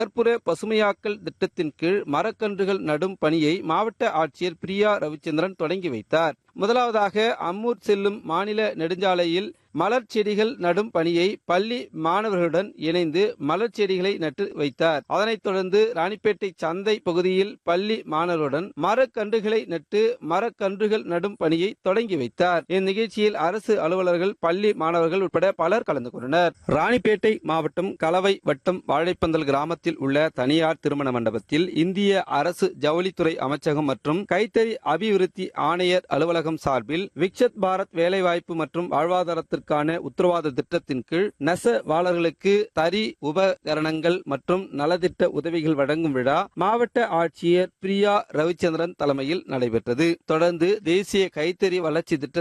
நகர்ப்புற பசுமையாக்கல் திட்டத்தின் கீழ் மரக்கன்றுகள் நடும் பணியை மாவட்ட ஆட்சியர் பிரியா ரவிச்சந்திரன் தொடங்கி வைத்தார் முதலாவதாக அம்மூர் செல்லும் மாநில நெடுஞ்சாலையில் மலர் செடிகள் நடும் பணியை பள்ளி மாணவர்களுடன் இணைந்து மலர் செடிகளை நட்டு வைத்தார் அதனைத் தொடர்ந்து ராணிப்பேட்டை சந்தை பகுதியில் பள்ளி மாணவர்களுடன் மரக்கன்றுகளை நட்டு மரக்கன்றுகள் நடும் பணியை தொடங்கி வைத்தார் இந்நிகழ்ச்சியில் அரசு அலுவலர்கள் பள்ளி மாணவர்கள் உட்பட பலர் கலந்து கொண்டனர் ராணிப்பேட்டை மாவட்டம் கலவை வட்டம் வாழைப்பந்தல் கிராமத்தில் உள்ள தனியார் திருமண மண்டபத்தில் இந்திய அரசு ஜவுளித்துறை அமைச்சகம் மற்றும் கைத்தறி அபிவிருத்தி ஆணையர் அலுவலகம் சார்பில் விக்ஷத் பாரத் வேலைவாய்ப்பு மற்றும் வாழ்வாதாரத்திற்கான உத்தரவாத திட்டத்தின் கீழ் நெசவாளர்களுக்கு தறி உபகரணங்கள் மற்றும் நலத்திட்ட உதவிகள் வழங்கும் விழா மாவட்ட ஆட்சியர் பிரியா ரவிச்சந்திரன் தலைமையில் நடைபெற்றது தொடர்ந்து தேசிய கைத்தறி வளர்ச்சி திட்டத்தின்